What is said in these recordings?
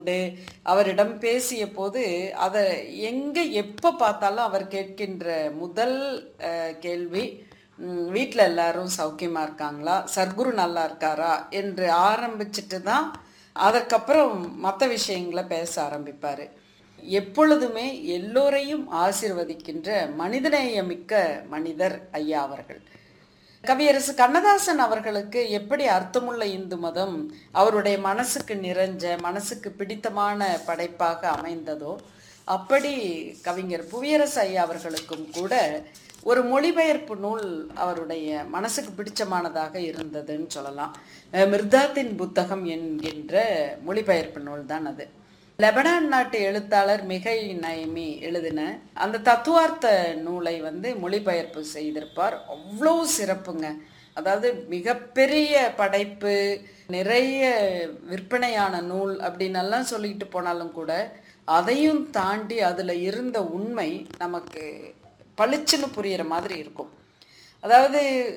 கொண்டு அவரிடம் பேசிய போது அதை எங்க எப்ப பார்த்தாலும் அவர் கேட்கின்ற முதல் அஹ், கேள்வி வீட்டில் எல்லாரும் சௌக்கியமா இருக்காங்களா சர்க்குரு நல்லா இருக்காரா என்று ஆரம்பிச்சிட்டு தான் அதற்கப்புறம் மற்ற விஷயங்களை பேச ஆரம்பிப்பார் எப்பொழுதுமே எல்லோரையும் ஆசீர்வதிக்கின்ற மனிதநேயமிக்க மனிதர் ஐயா அவர்கள் கவியரசு கண்ணதாசன் அவர்களுக்கு எப்படி அர்த்தமுள்ள இந்து மதம் அவருடைய மனசுக்கு நிறைஞ்ச மனசுக்கு பிடித்தமான படைப்பாக அமைந்ததோ அப்படி கவிஞர் புவியரசு ஐயா அவர்களுக்கும் கூட ஒரு மொழிபெயர்ப்பு நூல் அவருடைய மனசுக்கு பிடிச்சமானதாக இருந்ததுன்னு சொல்லலாம் அஹ் மிர்தாத்தின் புத்தகம் என்கின்ற மொழிபெயர்ப்பு நூல் தான் அது லெபனான் நாட்டு எழுத்தாளர் மிகை நைமி எழுதின அந்த தத்துவார்த்த நூலை வந்து மொழிபெயர்ப்பு செய்திருப்பார் அவ்வளோ சிறப்புங்க அதாவது மிகப்பெரிய படைப்பு நிறைய விற்பனையான நூல் அப்படின்னெல்லாம் சொல்லிட்டு போனாலும் கூட அதையும் தாண்டி அதில் இருந்த உண்மை நமக்கு பளிச்சுன்னு புரியிற மாதிரி இருக்கும் அதாவது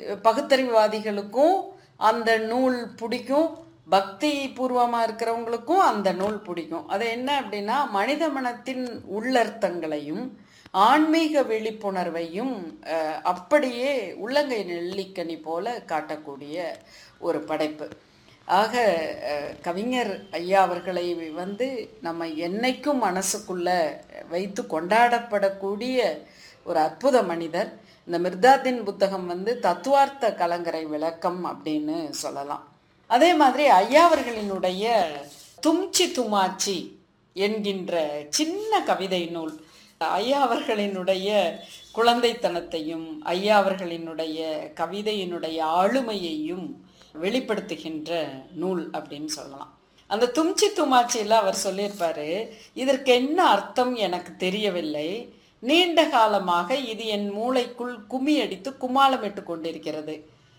பகுத்தறிவுவாதிகளுக்கும் அந்த நூல் பிடிக்கும் பக்தி பூர்வமாக இருக்கிறவங்களுக்கும் அந்த நூல் பிடிக்கும் அது என்ன அப்படின்னா மனித மனத்தின் உள்ளர்த்தங்களையும் ஆன்மீக விழிப்புணர்வையும் அஹ், அப்படியே உள்ளங்கை நெல்லிக்கனி போல காட்டக்கூடிய ஒரு படைப்பு ஆக அஹ், கவிஞர் ஐயா அவர்களை வந்து நம்ம என்னைக்கும் மனசுக்குள்ள வைத்து கொண்டாடப்படக்கூடிய ஒரு அற்புத மனிதர் இந்த மிர்தாத்தின் புத்தகம் வந்து தத்துவார்த்த கலங்கரை விளக்கம் அப்படின்னு சொல்லலாம் அதே மாதிரி ஐயா அவர்களினுடைய தும்ச்சி துமாச்சி என்கின்ற சின்ன கவிதை நூல் ஐயா அவர்களினுடைய குழந்தைத்தனத்தையும் ஐயா அவர்களினுடைய கவிதையினுடைய ஆளுமையையும் வெளிப்படுத்துகின்ற நூல் அப்படின்னு சொல்லலாம் அந்த தும்ச்சி துமாச்சியில் அவர் சொல்லியிருப்பாரு இதற்கு என்ன அர்த்தம் எனக்கு தெரியவில்லை நீண்ட காலமாக இது என் மூளைக்குள் கும்மி அடித்து கும்மாளமிட்டு கொண்டிருக்கிறது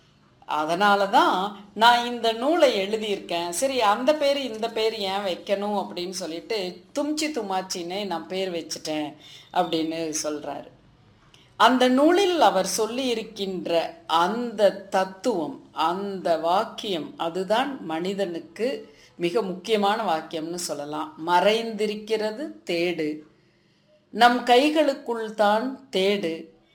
அதனால தான் நான் இந்த நூலை எழுதியிருக்கேன் சரி அந்த பேர் இந்த பேர் ஏன் வைக்கணும் அப்படின்னு சொல்லிட்டு தும்ச்சி துமாச்சின்னே நான் பேர் வச்சுட்டேன் அப்படின்னு சொல்கிறாரு அந்த நூலில் அவர் சொல்லி இருக்கின்ற அந்த தத்துவம் அந்த வாக்கியம் அதுதான் மனிதனுக்கு மிக முக்கியமான வாக்கியம்னு சொல்லலாம் மறைந்திருக்கிறது தேடு நம் கைகளுக்குள் தான் தேடு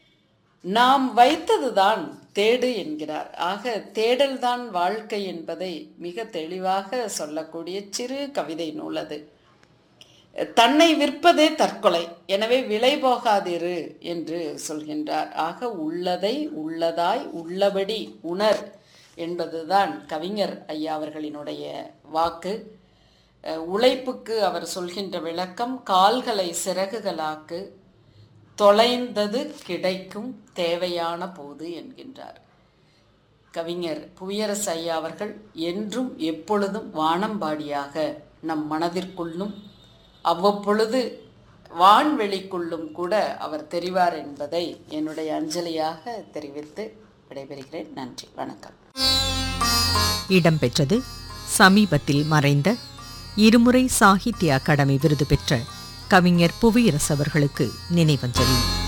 நாம் வைத்ததுதான் தேடு என்கிறார் ஆக தேடல்தான் வாழ்க்கை என்பதை மிக தெளிவாக சொல்லக்கூடிய சிறு கவிதை நூல் அது தன்னை விற்பதே தற்கொலை எனவே விலை போகாதிரு என்று சொல்கின்றார் ஆக உள்ளதை உள்ளதாய் உள்ளபடி உணர் என்பதுதான் கவிஞர் ஐயா அவர்களினுடைய வாக்கு அஹ், உழைப்புக்கு அவர் சொல்கின்ற விளக்கம் கால்களை சிறகுகளாக்கு தொலைந்தது கிடைக்கும் தேவையான போது என்கின்றார் கவிஞர் புவியரசு ஐயா அவர்கள் என்றும் எப்பொழுதும் வானம்பாடியாக நம் மனதிற்குள்ளும் அவ்வப்பொழுது வான்வெளிக்குள்ளும் கூட அவர் தெரிவார் என்பதை என்னுடைய அஞ்சலியாக தெரிவித்து விடைபெறுகிறேன் நன்றி வணக்கம் இடம்பெற்றது சமீபத்தில் மறைந்த இருமுறை சாகித்ய அகாடமி விருது பெற்ற கவிஞர் புவியரசு அவர்களுக்கு நினைவஞ்சலி